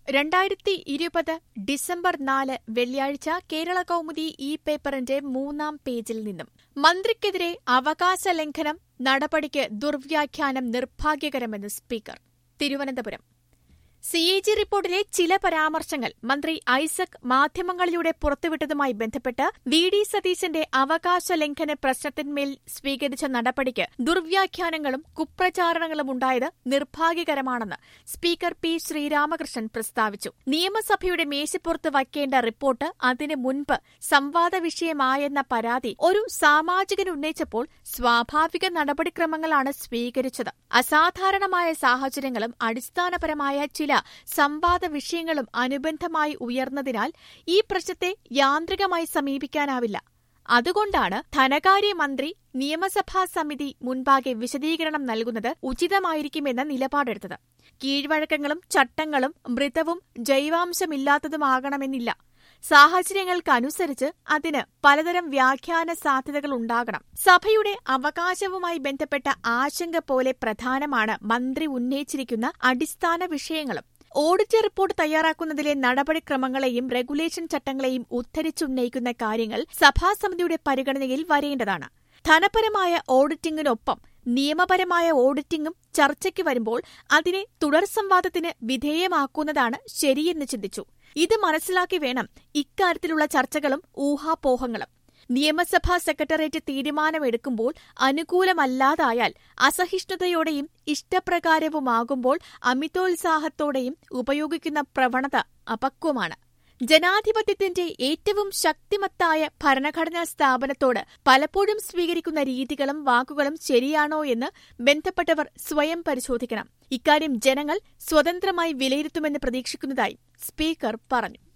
രണ്ടായിരത്തി ഇരുപത് ഡിസംബർ നാല് വെള്ളിയാഴ്ച കേരള കൗമുദി ഈ പേപ്പറിന്റെ മൂന്നാം പേജിൽ നിന്നും മന്ത്രിക്കെതിരെ അവകാശ ലംഘനം നടപടിക്ക് ദുർവ്യാഖ്യാനം നിർഭാഗ്യകരമെന്ന് speaker Thiruvananthapuram C A G റിപ്പോർട്ടിലെ ചില പരാമർശങ്ങൾ മന്ത്രി ഐസക് മാധ്യമങ്ങളിലൂടെ പുറത്തുവിട്ടതുമായി ബന്ധപ്പെട്ട് വി ഡി സതീശന്റെ അവകാശ ലംഘന പ്രശ്നത്തിന്മേൽ സ്വീകരിച്ച നടപടിക്ക് ദുർവ്യാഖ്യാനങ്ങളും കുപ്രചാരണങ്ങളും ഉണ്ടായത് നിർഭാഗ്യകരമാണെന്ന് സ്പീക്കർ പി ശ്രീരാമകൃഷ്ണൻ പ്രസ്താവിച്ചു നിയമസഭയുടെ മേശപ്പുറത്ത് വയ്ക്കേണ്ട റിപ്പോർട്ട് അതിനു മുൻപ് സംവാദ വിഷയമായെന്ന പരാതി ഒരു സാമാജികൻ ഉന്നയിച്ചപ്പോൾ സ്വാഭാവിക നടപടിക്രമങ്ങളാണ് സ്വീകരിച്ചത് അസാധാരണമായ സാഹചര്യങ്ങളും അടിസ്ഥാനപരമായ ചില സംവാദ വിഷയങ്ങളും അനുബന്ധമായി ഉയർന്നതിനാൽ ഈ പ്രശ്നത്തെ യാന്ത്രികമായി സമീപിക്കാനാവില്ല അതുകൊണ്ടാണ് ധനകാര്യമന്ത്രി നിയമസഭാ സമിതി മുൻപാകെ വിശദീകരണം നൽകുന്നത് ഉചിതമായിരിക്കുമെന്ന നിലപാടെടുത്തത് കീഴ്വഴക്കങ്ങളും ചട്ടങ്ങളും മൃതവും ജൈവാംശമില്ലാത്തതുമാകണമെന്നില്ല സാഹചര്യങ്ങൾക്കനുസരിച്ച് അതിന് പലതരം വ്യാഖ്യാന സാധ്യതകൾ ഉണ്ടാകണം സഭയുടെ അവകാശവുമായി ബന്ധപ്പെട്ട ആശങ്ക പോലെ പ്രധാനമാണ് മന്ത്രി ഉന്നയിച്ചിരിക്കുന്ന അടിസ്ഥാന വിഷയങ്ങളും ഓഡിറ്റ് റിപ്പോർട്ട് തയ്യാറാക്കുന്നതിലെ നടപടിക്രമങ്ങളെയും റെഗുലേഷൻ ചട്ടങ്ങളെയും ഉദ്ധരിച്ചുന്നയിക്കുന്ന കാര്യങ്ങൾ സഭാസമിതിയുടെ പരിഗണനയിൽ വരേണ്ടതാണ് ധനപരമായ ഓഡിറ്റിംഗിനൊപ്പം നിയമപരമായ ഓഡിറ്റിംഗും ചർച്ചയ്ക്ക് വരുമ്പോൾ അതിനെ തുടർ സംവാദത്തിന് വിധേയമാക്കുന്നതാണ് ശരിയെന്ന് ചിന്തിച്ചു ഇത് മനസ്സിലാക്കി വേണം ഇക്കാര്യത്തിലുള്ള ചർച്ചകളും ഊഹാപോഹങ്ങളും നിയമസഭാ സെക്രട്ടേറിയറ്റ് തീരുമാനമെടുക്കുമ്പോൾ അനുകൂലമല്ലാതായാൽ അസഹിഷ്ണുതയോടെയും ഇഷ്ടപ്രകാരവുമാകുമ്പോൾ അമിതോത്സാഹത്തോടെയും ഉപയോഗിക്കുന്ന പ്രവണത അപക്വമാണ് ജനാധിപത്യത്തിന്റെ ഏറ്റവും ശക്തിമത്തായ ഭരണഘടനാ സ്ഥാപനത്തോട് പലപ്പോഴും സ്വീകരിക്കുന്ന രീതികളും വാക്കുകളും ശരിയാണോ എന്ന് ബന്ധപ്പെട്ടവർ സ്വയം പരിശോധിക്കണം ഇക്കാര്യം ജനങ്ങൾ സ്വതന്ത്രമായി വിലയിരുത്തുമെന്ന് പ്രതീക്ഷിക്കുന്നതായി സ്പീക്കർ പറഞ്ഞു